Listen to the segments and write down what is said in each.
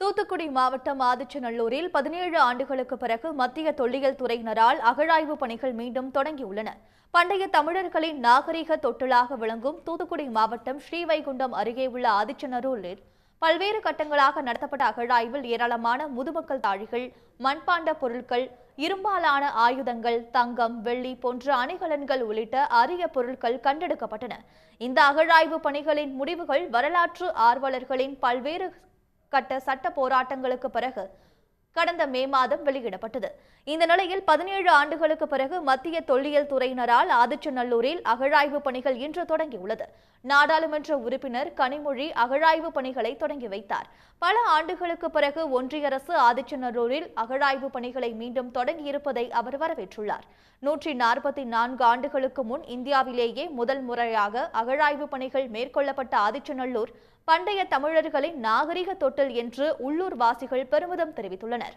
தூத்துக்குடி மாவட்டம் ஆதிச்சநல்லூரில் பதினேழு ஆண்டுகளுக்கு பிறகு மத்திய தொல்லியல் துறையினரால் அகழாய்வு பணிகள் மீண்டும் தொடங்கியுள்ளன பண்டைய தமிழர்களின் நாகரிக தொட்டிலாக விளங்கும் தூத்துக்குடி மாவட்டம் ஸ்ரீவைகுண்டம் அருகே உள்ள ஆதிச்சநல்லூரில் பல்வேறு கட்டங்களாக நடத்தப்பட்ட அகழாய்வில் ஏராளமான முதுமக்கள் தாழிகள் மண்பாண்ட பொருட்கள் இரும்பாலான ஆயுதங்கள் தங்கம் வெள்ளி போன்ற அணிகலன்கள் உள்ளிட்ட அரிய பொருட்கள் கண்டெடுக்கப்பட்டன இந்த அகழாய்வு பணிகளின் முடிவுகள் வரலாற்று ஆர்வலர்களின் பல்வேறு கட்ட சட்ட போராட்டங்களுக்கு பிறகு கடந்த மே மாதம் வெளியிடப்பட்டது இந்த நிலையில் பதினேழு ஆண்டுகளுக்கு பிறகு மத்திய தொல்லியல் துறையினரால் ஆதிச்சநல்லூரில் அகழாய்வு பணிகள் இன்று தொடங்கியுள்ளது நாடாளுமன்ற உறுப்பினர் கனிமொழி அகழாய்வு பணிகளை தொடங்கி வைத்தார் பல ஆண்டுகளுக்கு பிறகு ஒன்றிய அரசு ஆதிச்சநல்லூரில் அகழாய்வு பணிகளை மீண்டும் தொடங்கியிருப்பதை அவர் வரவேற்றுள்ளார் நூற்றி நாற்பத்தி நான்கு ஆண்டுகளுக்கு முன் இந்தியாவிலேயே முதல் முறையாக அகழாய்வு பணிகள் மேற்கொள்ளப்பட்ட ஆதிச்சநல்லூர் பண்டைய தமிழர்களின் நாகரிக தொட்டில் என்று உள்ளூர் வாசிகள் பெருமிதம் தெரிவித்துள்ளனர்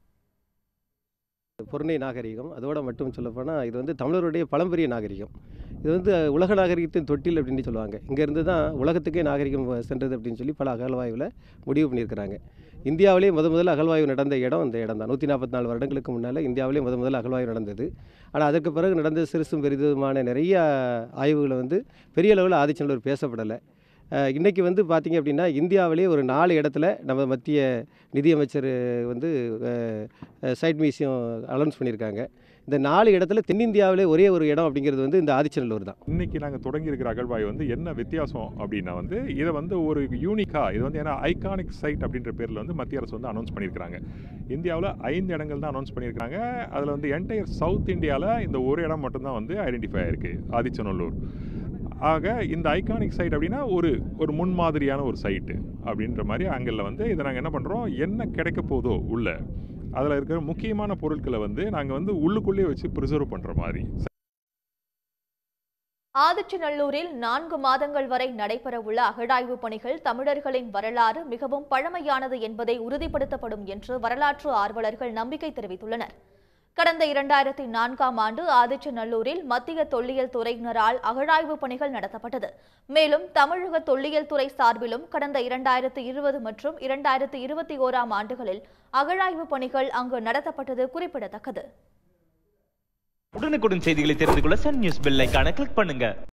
பொருணை நாகரிகம் அதோட மட்டும் சொல்லப்போனால் இது வந்து தமிழருடைய பழம்பெரிய நாகரிகம் இது வந்து உலக நாகரிகத்தின் தொட்டில் அப்படின்னு சொல்லுவாங்க இங்கேருந்து தான் உலகத்துக்கே நாகரிகம் சென்றது அப்படின்னு சொல்லி பல அகழ்வாய்வில் முடிவு பண்ணியிருக்கிறாங்க இந்தியாவிலே முத முதல்ல அகழ்வாய்வு நடந்த இடம் இந்த இடம் தான் நூற்றி நாற்பத்தி நாலு வருடங்களுக்கு முன்னால் இந்தியாவிலே முத முதல்ல அகழ்வாய்வு நடந்தது ஆனால் அதற்கு பிறகு நடந்த சிறுசும் பெரிதுமான நிறைய ஆய்வுகளை வந்து பெரிய அளவில் ஆதிச்சநல்லூர் பேசப்படலை அஹ் இன்னைக்கு வந்து பார்த்தீங்க அப்படின்னா இந்தியாவிலே ஒரு நாலு இடத்துல நம்ம மத்திய நிதியமைச்சர் வந்து சைட் மியூசியம் அனௌன்ஸ் பண்ணியிருக்காங்க இந்த நாலு இடத்துல தென்னிந்தியாவிலே ஒரே ஒரு இடம் அப்படிங்கிறது வந்து இந்த ஆதிச்சநல்லூர் தான் இன்னைக்கு நாங்கள் தொடங்கி இருக்கிற அகழ்வாய் வந்து என்ன வித்தியாசம் அப்படின்னா வந்து இதை வந்து ஒரு யூனிக்காக இது வந்து ஏன்னா ஐகானிக் சைட் அப்படின்ற பேரில் வந்து மத்திய அரசு வந்து அனௌன்ஸ் பண்ணியிருக்காங்க இந்தியாவில் ஐந்து இடங்கள் தான் அனௌன்ஸ் பண்ணியிருக்காங்க அதில் வந்து என்டையர் சவுத் இந்தியாவில் இந்த ஒரு இடம் மட்டும்தான் வந்து ஐடென்டிஃபை ஆயிருக்கு ஆதிச்சநல்லூர் ஆக இந்த ஐகானிக் சைட் அப்படின்னா ஒரு ஒரு முன்மாதிரியான ஒரு சைட்டு அப்படின்ற மாதிரி ஆங்கிளில் வந்து இதை நாங்கள் என்ன பண்ணுறோம் என்ன கிடைக்க போதோ உள்ள அதில் இருக்கிற முக்கியமான பொருட்களை வந்து நாங்கள் வந்து உள்ளுக்குள்ளேயே வச்சு ப்ரிசர்வ் பண்ணுற மாதிரி ஆதிச்சநல்லூரில் நான்கு மாதங்கள் வரை நடைபெறவுள்ள அகழாய்வு பணிகள் தமிழர்களின் வரலாறு மிகவும் பழமையானது என்பதை உறுதிப்படுத்தப்படும் என்று வரலாற்று ஆர்வலர்கள் நம்பிக்கை தெரிவித்துள்ளனர் கடந்த இரண்டாயிரத்தி நான்காம் ஆண்டு ஆதிச்சநல்லூரில் மத்திய தொல்லியல் துறையினரால் அகழாய்வு பணிகள் நடத்தப்பட்டது மேலும் தமிழக தொல்லியல் துறை சார்பிலும் கடந்த இரண்டாயிரத்தி இருபது மற்றும் இரண்டாயிரத்தி இருபத்தி ஓராம் ஆண்டுகளில் அகழாய்வு பணிகள் அங்கு நடத்தப்பட்டது குறிப்பிடத்தக்கது உடனுக்குடன் செய்திகளை தெரிந்து கொள்ள சன் நியூஸ் பெல் ஐகானை கிளிக் பண்ணுங்க